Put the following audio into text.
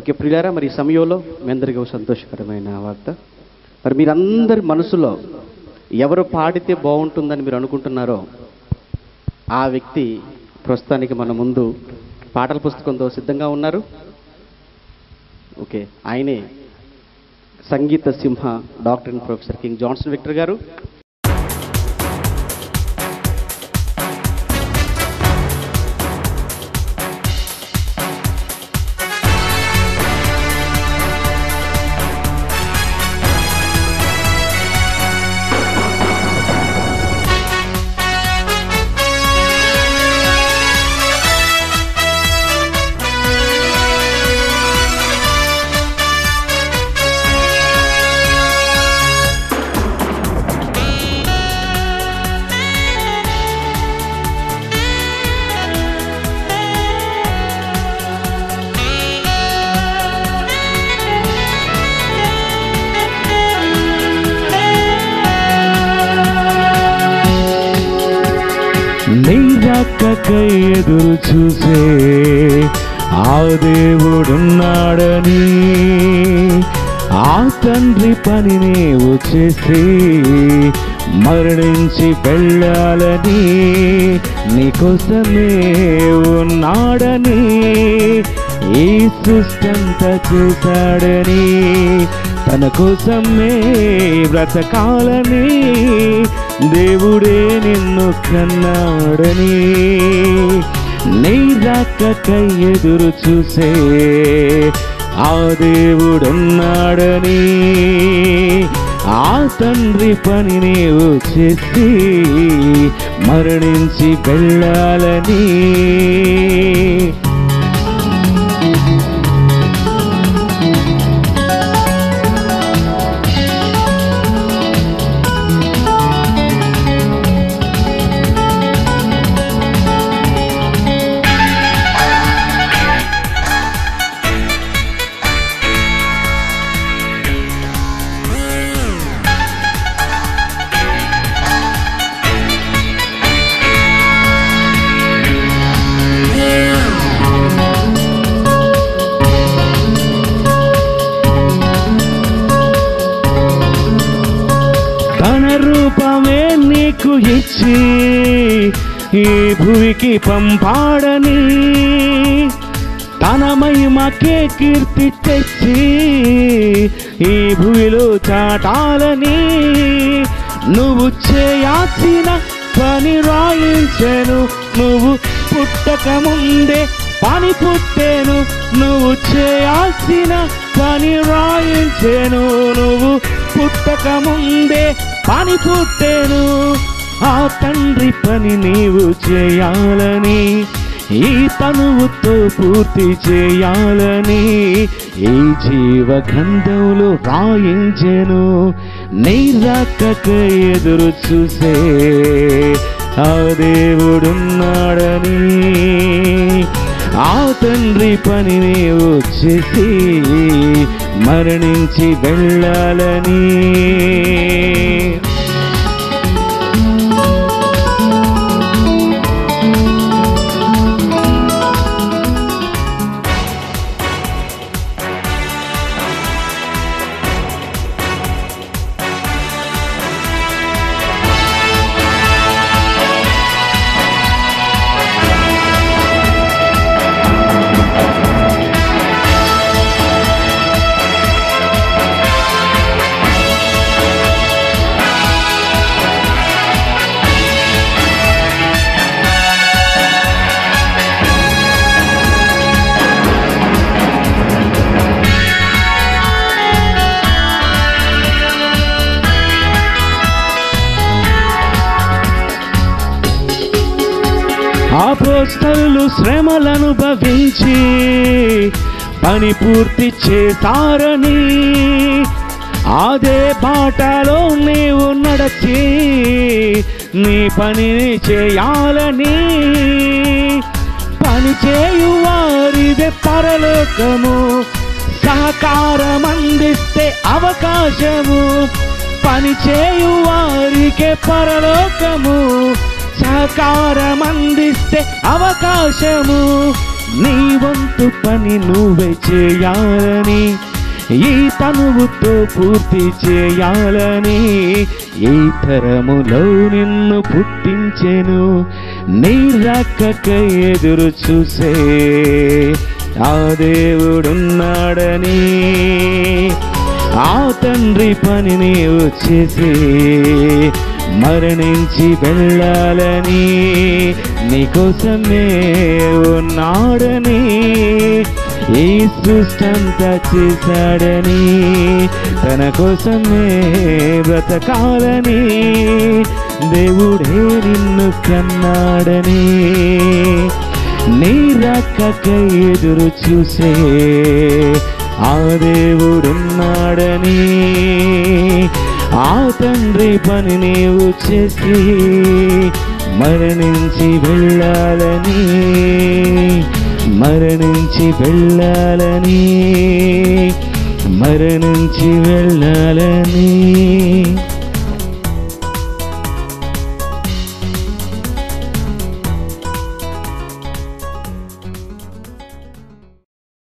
okay ప్రియారా మరి ఈ సమయంలో మీ అందరికీ ఒక సంతోషకరమైన వార్త మరి మీరందరి మనసులో ఎవరు పాడితే బాగుంటుందని మీరు అనుకుంటున్నారో ఆ వ్యక్తి ప్రస్తుతానికి మన ముందు పాటల పుస్తకంతో సిద్ధంగా ఉన్నారు ఓకే ఆయనే Sangeetha Simha doctor and professor King Johnson Victor గారు నీ రక్కకై ఎదురు చూసే ఆ దేవుడున్నాడని ఆ తండ్రి పని నీవు చేసి మరణించి వెళ్ళాలని నీకోసమే ఉన్నాడని ఈ సృష్టంతా చేశాడని తన కోసమే బ్రతకాలని దేవుడే నిన్ను కన్నాడని నీ రాకకై ఎదురు చూసే ఆ దేవుడున్నాడని ఆ తండ్రి పని నీవు చేసి మరణించి వెళ్ళాలని తన రూపమే నీకు ఇచ్చి ఈ భూమికి పంపాడని తన మహిమకే కీర్తి తెచ్చి ఈ భూమిలో చాటాలని నువ్వు చేయాల్సిన పని రాయించెను నువ్వు పుట్టక ముందే పని పుట్టేను నువ్వు చేయాల్సిన పని రాయించెను నువ్వు పుట్టక ముందే పని పుట్టేను ఆ తండ్రి పని నీవు చేయాలని ఈ తనువుతో పూర్తి చేయాలని ఈ జీవ గ్రంథంలో రాయించెను నీ రాకకై ఎదురు చూసే ఆ దేవుడున్నాడని ఆ తండ్రి పని నీవు చేసి మరణించి వెళ్ళాలని అపోస్తలు శ్రమలను భవించి పని పూర్తి చేశారని అదే బాటలో నీవు నడచి నీ పనిని చేయాలని పని చేయు వారిదే పరలోకము సహకారం అందిస్తే అవకాశము పని చేయు వారికే పరలోకము సహకారం అందిస్తే అవకాశము నీ వంతు పని నువ్వే చేయాలని ఈ తనువుతో పూర్తి చేయాలని ఈ తరములో నిన్ను పుట్టించెను నీ రక్కకై ఎదురు చూసే ఆ దేవుడున్నాడని ఆ తండ్రి పని నీవు చేసి మరణించి వెళ్ళాలని నీకోసమే ఉన్నాడని ఈ సృష్టంతా చేశాడని తన కోసమే బ్రతకాలని దేవుడే నిన్ను కన్నాడని నీ రక్కకై ఎదురు చూసే ఆ దేవుడున్నాడని ఆ తండ్రి పని నీవు చేసి మరణించి వెళ్ళాలని మరణించి వెళ్ళాలని మరణించి వెళ్ళాలని